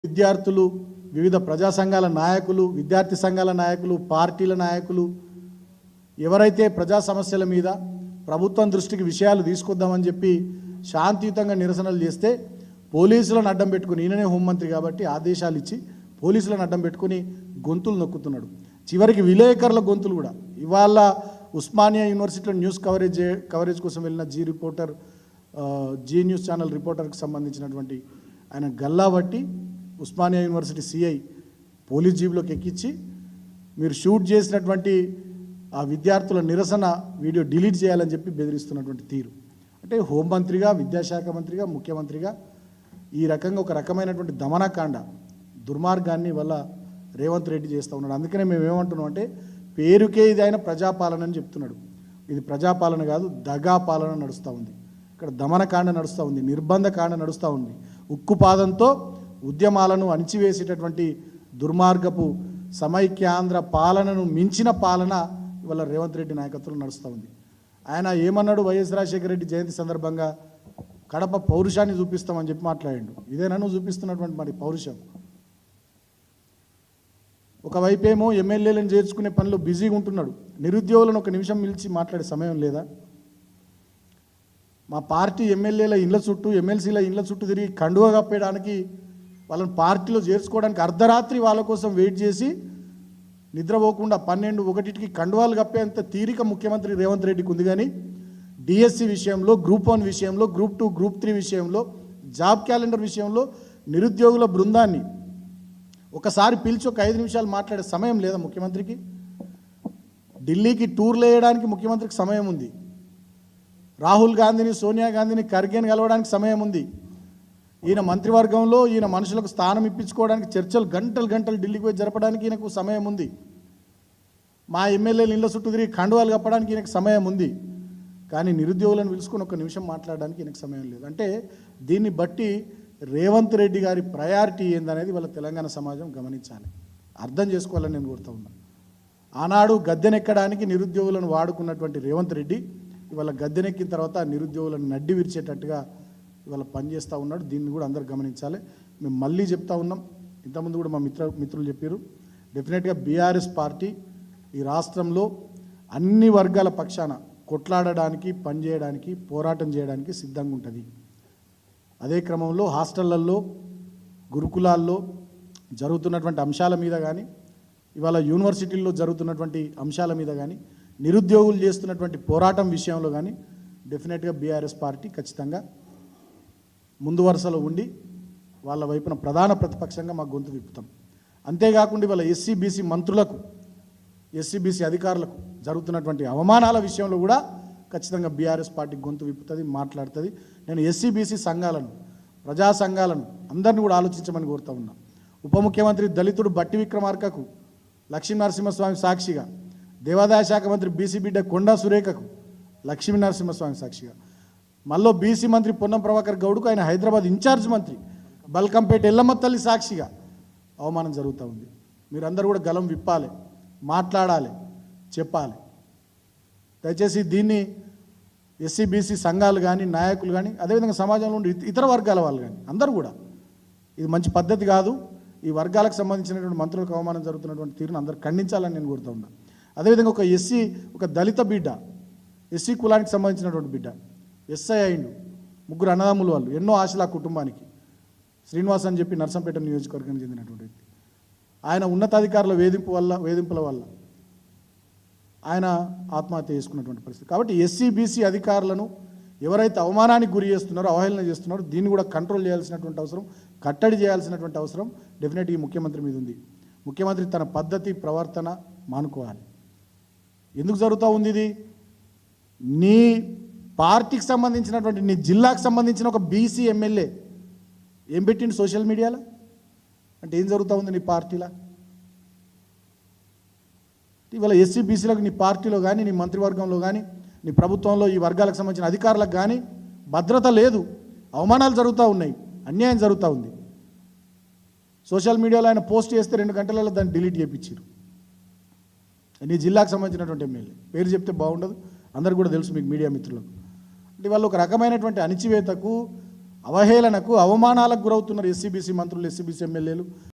విద్యార్థులు వివిధ ప్రజా సంఘాల నాయకులు విద్యార్థి సంఘాల నాయకులు పార్టీల నాయకులు ఎవరైతే ప్రజా సమస్యల మీద ప్రభుత్వం దృష్టికి విషయాలు తీసుకొద్దామని చెప్పి శాంతియుతంగా నిరసనలు చేస్తే పోలీసులను అడ్డం పెట్టుకుని ఈయననే హోంమంత్రి కాబట్టి ఆదేశాలు ఇచ్చి పోలీసులను అడ్డం పెట్టుకుని గొంతులు నొక్కుతున్నాడు చివరికి విలేకరుల గొంతులు కూడా ఇవాళ ఉస్మానియా యూనివర్సిటీలో న్యూస్ కవరేజ్ చే- కవరేజ్ కోసం వెళ్ళిన జీ రిపోర్టర్ ఆ, జీ న్యూస్ ఛానల్ రిపోర్టర్కి సంబంధించినటువంటి ఆయన గల్లా బట్టి ఉస్మానియా యూనివర్సిటీ సిఐ పోలీస్ జీబులోకి ఎక్కించి మీరు షూట్ చేసినటువంటి ఆ విద్యార్థుల నిరసన వీడియో డిలీట్ చేయాలని చెప్పి బెదిరిస్తున్నటువంటి తీరు అంటే హోంమంత్రిగా విద్యాశాఖ మంత్రిగా ముఖ్యమంత్రిగా ఈ రకంగా ఒక రకమైనటువంటి దమనకాండ దుర్మార్గాన్ని వల్ల రేవంత్ రెడ్డి చేస్తూ ఉన్నాడు అందుకనే మేము ఏమంటున్నాం అంటే పేరుకే ఇది ఆయన ప్రజాపాలన అని చెప్తున్నాడు ఇది ప్రజాపాలన కాదు దగా పాలన నడుస్తూ ఉంది ఇక్కడ దమనకాండ నడుస్తూ ఉంది నిర్బంధ కాండ నడుస్తూ ఉంది ఉక్కు పాదంతో ఉద్యమాలను అణిచివేసేటటువంటి దుర్మార్గపు సమైక్యాంధ్ర పాలనను మించిన పాలన ఇవాళ రేవంత్ రెడ్డి నాయకత్వంలో నడుస్తూ ఉంది ఆయన ఏమన్నాడు వైఎస్ రాజశేఖర రెడ్డి జయంతి సందర్భంగా కడప పౌరుషాన్ని చూపిస్తామని చెప్పి మాట్లాడిండు ఇదేనా నువ్వు చూపిస్తున్నటువంటి మరి పౌరుషం ఒకవైపేమో ఎమ్మెల్యేలను చేర్చుకునే పనిలో బిజీగా ఉంటున్నాడు నిరుద్యోగులను ఒక నిమిషం పిలిచి మాట్లాడే సమయం లేదా మా పార్టీ ఎమ్మెల్యేల ఇళ్ళ చుట్టూ ఎమ్మెల్సీల ఇళ్ళ చుట్టూ తిరిగి కండువ కప్పేయడానికి వాళ్ళని పార్టీలో చేర్చుకోవడానికి అర్ధరాత్రి వాళ్ళ కోసం వెయిట్ చేసి నిద్రపోకుండా పన్నెండు ఒకటికి కండువాలు కప్పేంత తీరిక ముఖ్యమంత్రి రేవంత్ రెడ్డికి ఉంది కానీ డిఎస్సి విషయంలో గ్రూప్ వన్ విషయంలో గ్రూప్ టూ గ్రూప్ త్రీ విషయంలో జాబ్ క్యాలెండర్ విషయంలో నిరుద్యోగుల బృందాన్ని ఒకసారి పిలిచి ఒక ఐదు నిమిషాలు మాట్లాడే సమయం లేదా ముఖ్యమంత్రికి ఢిల్లీకి టూర్లు వేయడానికి ముఖ్యమంత్రికి సమయం ఉంది రాహుల్ గాంధీని సోనియా గాంధీని ఖర్గేని కలవడానికి సమయం ఉంది ఈయన మంత్రివర్గంలో ఈయన మనుషులకు స్థానం ఇప్పించుకోవడానికి చర్చలు గంటలు గంటలు ఢిల్లీకి పోయి జరపడానికి ఈయనకు సమయం ఉంది మా ఎమ్మెల్యేలు ఇళ్ళ చుట్టూ తిరిగి కండువాలు కప్పడానికి ఈయనకు సమయం ఉంది కానీ నిరుద్యోగులను పిలుచుకొని ఒక నిమిషం మాట్లాడడానికి ఈయనకు సమయం లేదు అంటే దీన్ని బట్టి రేవంత్ రెడ్డి గారి ప్రయారిటీ ఏందనేది వాళ్ళ తెలంగాణ సమాజం గమనించాలి అర్థం చేసుకోవాలని నేను కోరుతా ఉన్నా ఆనాడు గద్దెనెక్కడానికి నిరుద్యోగులను వాడుకున్నటువంటి రేవంత్ రెడ్డి ఇవాళ గద్దెనెక్కిన తర్వాత ఆ నిరుద్యోగులను నడ్డి విరిచేటట్టుగా ఇవాళ పనిచేస్తూ ఉన్నాడు దీన్ని కూడా అందరు గమనించాలి మేము మళ్ళీ చెప్తా ఉన్నాం ఇంతకుముందు కూడా మా మిత్ర మిత్రులు చెప్పారు డెఫినెట్గా బీఆర్ఎస్ పార్టీ ఈ రాష్ట్రంలో అన్ని వర్గాల పక్షాన కొట్లాడడానికి పనిచేయడానికి పోరాటం చేయడానికి సిద్ధంగా ఉంటుంది అదే క్రమంలో హాస్టళ్లల్లో గురుకులాల్లో జరుగుతున్నటువంటి అంశాల మీద కానీ ఇవాళ యూనివర్సిటీల్లో జరుగుతున్నటువంటి అంశాల మీద కానీ నిరుద్యోగులు చేస్తున్నటువంటి పోరాటం విషయంలో కానీ డెఫినెట్గా బీఆర్ఎస్ పార్టీ ఖచ్చితంగా ముందు వరుసలో ఉండి వాళ్ళ వైపున ప్రధాన ప్రతిపక్షంగా మా గొంతు విప్పుతాం అంతేకాకుండా ఇవాళ ఎస్సీ బీసీ మంత్రులకు ఎస్సీ బీసీ అధికారులకు జరుగుతున్నటువంటి అవమానాల విషయంలో కూడా ఖచ్చితంగా బీఆర్ఎస్ పార్టీ గొంతు విప్పుతుంది మాట్లాడుతుంది నేను ఎస్సీ బీసీ సంఘాలను ప్రజా సంఘాలను అందరినీ కూడా ఆలోచించమని కోరుతా ఉన్నా ఉప ముఖ్యమంత్రి దళితుడు బట్టి విక్రమార్కకు లక్ష్మీ నరసింహస్వామి సాక్షిగా దేవాదాయ శాఖ మంత్రి బీసీ బిడ్డ కొండా సురేఖకు లక్ష్మీ నరసింహస్వామి సాక్షిగా మళ్ళీ బీసీ మంత్రి పొన్నం ప్రభాకర్ గౌడ్కు ఆయన హైదరాబాద్ ఇన్ఛార్జ్ మంత్రి బల్కంపేట ఎల్లమ్మ తల్లి సాక్షిగా అవమానం జరుగుతూ ఉంది మీరందరూ కూడా గలం విప్పాలి మాట్లాడాలి చెప్పాలి దయచేసి దీన్ని ఎస్సీ బీసీ సంఘాలు కానీ నాయకులు కానీ అదేవిధంగా సమాజంలో ఉండే ఇత- ఇతర వర్గాల వాళ్ళు కానీ అందరూ కూడా ఇది మంచి పద్ధతి కాదు ఈ వర్గాలకు సంబంధించినటువంటి మంత్రులకు అవమానం జరుగుతున్నటువంటి తీరును అందరూ ఖండించాలని నేను కోరుతా ఉన్నా అదేవిధంగా ఒక ఎస్సీ ఒక దళిత బిడ్డ ఎస్సీ కులానికి సంబంధించినటువంటి బిడ్డ ఎస్ఐ అయిండు ముగ్గురు అన్నదమ్ములు వాళ్ళు ఎన్నో ఆశలు ఆ కుటుంబానికి శ్రీనివాస్ అని చెప్పి నర్సంపేట నియోజకవర్గానికి చెందినటువంటి వ్యక్తి ఆయన ఉన్నతాధికారుల వేధింపు వల్ల వేధింపుల వల్ల ఆయన ఆత్మహత్య చేసుకున్నటువంటి పరిస్థితి కాబట్టి ఎస్సీ బీసీ అధికారులను ఎవరైతే అవమానానికి గురి చేస్తున్నారో అవహేళన చేస్తున్నారో దీన్ని కూడా కంట్రోల్ చేయాల్సినటువంటి అవసరం కట్టడి చేయాల్సినటువంటి అవసరం డెఫినెట్ ఈ ముఖ్యమంత్రి మీద ఉంది ముఖ్యమంత్రి తన పద్ధతి ప్రవర్తన మానుకోవాలి ఎందుకు జరుగుతూ ఉంది ఇది నీ పార్టీకి సంబంధించినటువంటి నీ జిల్లాకు సంబంధించిన ఒక బీసీ ఎమ్మెల్యే ఏం పెట్టిండు సోషల్ మీడియాలో అంటే ఏం జరుగుతూ ఉంది నీ పార్టీలో ఇవాళ ఎస్సీ బీసీలకు నీ పార్టీలో కానీ నీ మంత్రివర్గంలో కానీ నీ ప్రభుత్వంలో ఈ వర్గాలకు సంబంధించిన అధికారులకు కానీ భద్రత లేదు అవమానాలు జరుగుతూ ఉన్నాయి అన్యాయం జరుగుతూ ఉంది సోషల్ మీడియాలో ఆయన పోస్ట్ చేస్తే రెండు గంటలలో దాన్ని డిలీట్ చేయించారు నీ జిల్లాకు సంబంధించినటువంటి ఎమ్మెల్యే పేరు చెప్తే బాగుండదు అందరు కూడా తెలుసు మీకు మీడియా మిత్రులకు అంటే వాళ్ళు ఒక రకమైనటువంటి అణిచివేతకు అవహేళనకు అవమానాలకు గురవుతున్నారు ఎస్సీబీసీ మంత్రులు ఎస్సీబీసీ ఎమ్మెల్యేలు